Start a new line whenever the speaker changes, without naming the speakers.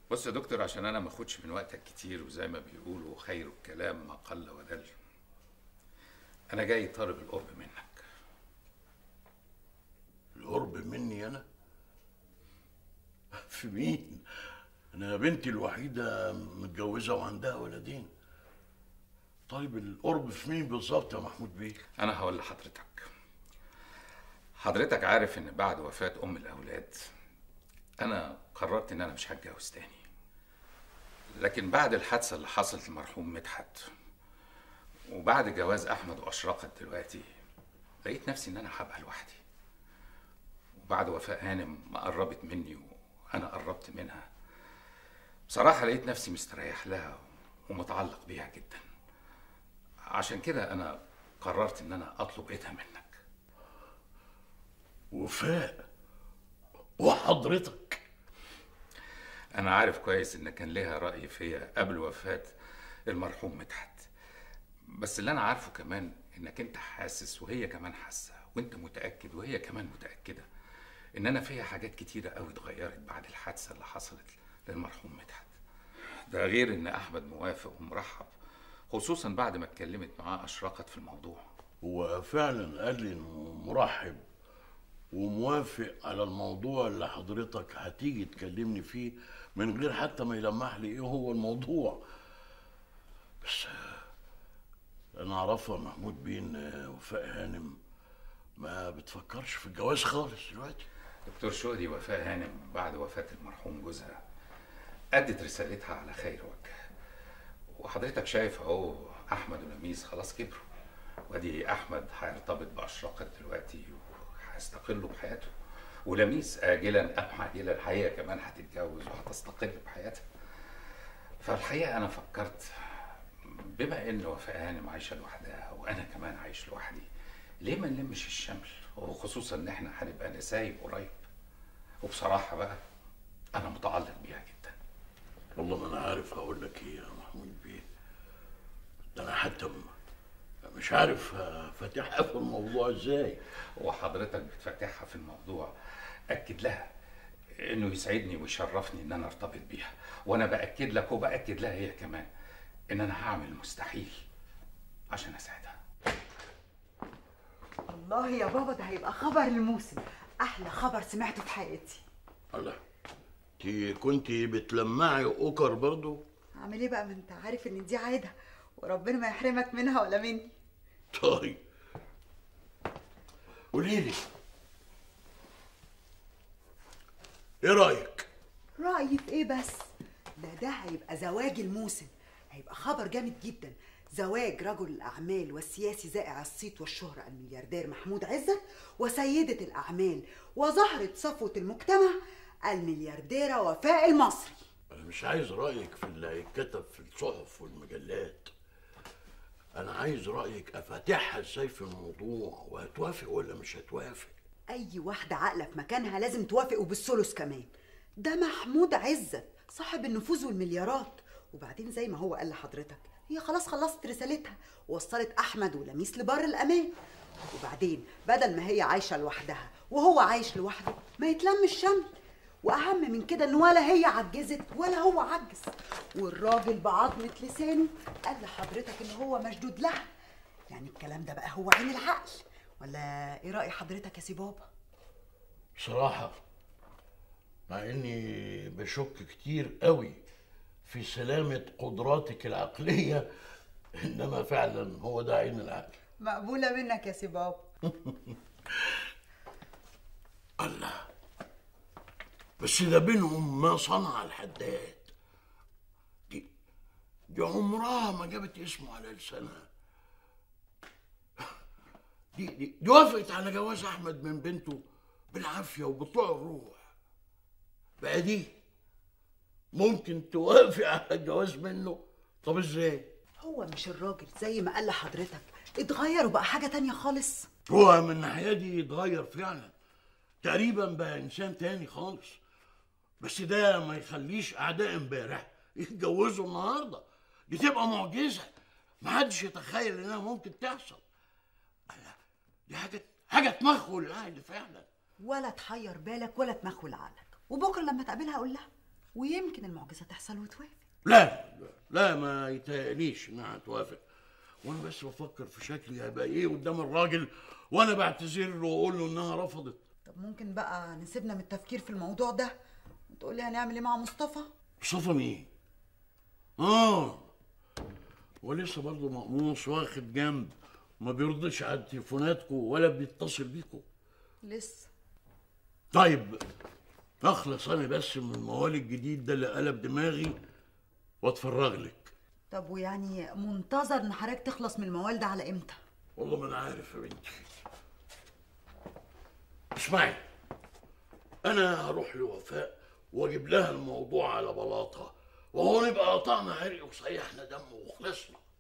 بص يا دكتور عشان انا ما اخدش من وقتك كتير وزي ما بيقولوا خير الكلام ما قل ودل انا جاي طالب القرب منك
القرب مني انا في مين انا بنتي الوحيده متجوزه وعندها ولدين طيب القرب في مين بالظبط يا محمود بيه
انا هقول لحضرتك حضرتك عارف ان بعد وفاة ام الاولاد انا قررت ان انا مش هتجوز تاني لكن بعد الحادثة اللي حصلت للمرحوم مدحت وبعد جواز احمد واشرقت دلوقتي لقيت نفسي ان انا هبقى لوحدي وبعد وفاة هانم ما قربت مني وانا قربت منها بصراحة لقيت نفسي مستريح لها ومتعلق بيها جدا عشان كده انا قررت ان انا اطلب ايدها منك
وفاء وحضرتك
انا عارف كويس ان كان ليها راي فيا قبل وفاه المرحوم مدحت بس اللي انا عارفه كمان انك انت حاسس وهي كمان حاسه وانت متاكد وهي كمان متاكده ان انا فيها حاجات كتيره قوي اتغيرت بعد الحادثه اللي حصلت للمرحوم مدحت ده غير ان احمد موافق ومرحب خصوصا بعد ما اتكلمت معاه اشرقت في الموضوع
هو فعلا قال لي انه مرحب وموافق على الموضوع اللي حضرتك هتيجي تكلمني فيه من غير حتى ما يلمح لي ايه هو الموضوع بس انا اعرفها محمود بيه ان وفاء هانم ما بتفكرش في الجواز خالص دلوقتي
دكتور شهدي وفاء هانم بعد وفاه المرحوم جوزها ادت رسالتها على خير وجه وحضرتك شايف اهو احمد ولميس خلاص كبروا وادي احمد هيرتبط باشرقت دلوقتي وهيستقلوا بحياته ولميس اجلا ام عاجلا هي كمان هتتجوز وهتستقل بحياتها فالحقيقه انا فكرت بما ان وفاء هانم عايشه لوحدها وانا كمان عايش لوحدي ليه ما نلمش الشمل وخصوصا ان احنا هنبقى نسايب قريب وبصراحه بقى انا متعلق بيها جدا
والله ما انا عارف اقول لك ايه يا محمود بيه ده انا حتى م- مش عارف فاتحها في الموضوع ازاي
وحضرتك بتفتحها في الموضوع اكد لها انه يسعدني ويشرفني ان انا ارتبط بيها وانا باكد لك وباكد لها هي كمان ان انا هعمل المستحيل عشان اساعدها
الله يا بابا ده هيبقى خبر الموسم احلى خبر سمعته في حياتي
الله انت كنت بتلمعي اوكر برضو
اعمل ايه بقى ما انت عارف ان دي عاده وربنا ما يحرمك منها ولا مني
طيب قولي لي ايه رايك
رايي في ايه بس ده ده هيبقى زواج الموسم هيبقى خبر جامد جدا زواج رجل الاعمال والسياسي زائع الصيت والشهره الملياردير محمود عزت وسيده الاعمال وزهره صفوه المجتمع المليارديره وفاء المصري
انا مش عايز رايك في اللي هيتكتب في الصحف والمجلات انا عايز رايك افاتحها ازاي في الموضوع وهتوافق ولا مش هتوافق
اي واحده عاقله في مكانها لازم توافق وبالثلث كمان ده محمود عزت صاحب النفوذ والمليارات وبعدين زي ما هو قال لحضرتك هي خلاص خلصت رسالتها ووصلت احمد ولميس لبر الامان وبعدين بدل ما هي عايشه لوحدها وهو عايش لوحده ما يتلم الشمل واهم من كده ان ولا هي عجزت ولا هو عجز والراجل بعظمه لسانه قال لحضرتك ان هو مشدود لها يعني الكلام ده بقى هو عين العقل ولا ايه راي حضرتك يا سي بابا
بصراحه مع اني بشك كتير قوي في سلامه قدراتك العقليه انما فعلا هو ده عين العقل
مقبوله منك يا سي بابا
الله بس ده بينهم ما صنع الحداد دي دي عمرها ما جابت اسمه على لسانها دي دي, دي وافقت على جواز احمد من بنته بالعافيه وبطلوع الروح بقى دي ممكن توافق على الجواز منه طب ازاي
هو مش الراجل زي ما قال لحضرتك اتغير وبقى حاجه تانية خالص
هو من الناحيه دي اتغير فعلا تقريبا بقى انسان تاني خالص بس ده ما يخليش اعداء امبارح يتجوزوا النهارده دي تبقى معجزه ما حدش يتخيل انها ممكن تحصل الله، دي حاجه حاجه تمخل العقل فعلا
ولا تحير بالك ولا تمخول عقلك وبكره لما تقابلها قول لها ويمكن المعجزه تحصل وتوافق
لا لا, لا ما يتهيأليش انها هتوافق وانا بس بفكر في شكلي هيبقى ايه قدام الراجل وانا بعتذر له واقول له انها رفضت
طب ممكن بقى نسيبنا من التفكير في الموضوع ده وتقولي هنعمل ايه مع مصطفى
مصطفى مين؟ اه ولسه برضه مقموص واخد جنب ما بيردش على تليفوناتكم ولا بيتصل بيكم
لسه
طيب اخلص انا بس من الموال الجديد ده اللي قلب دماغي واتفرغ لك
طب ويعني منتظر ان حضرتك تخلص من الموال ده على امتى
والله ما انا عارف يا بنتي اسمعي انا هروح لوفاء واجيب لها الموضوع على بلاطه وهو نبقى قطعنا عرق وصيحنا دم وخلصنا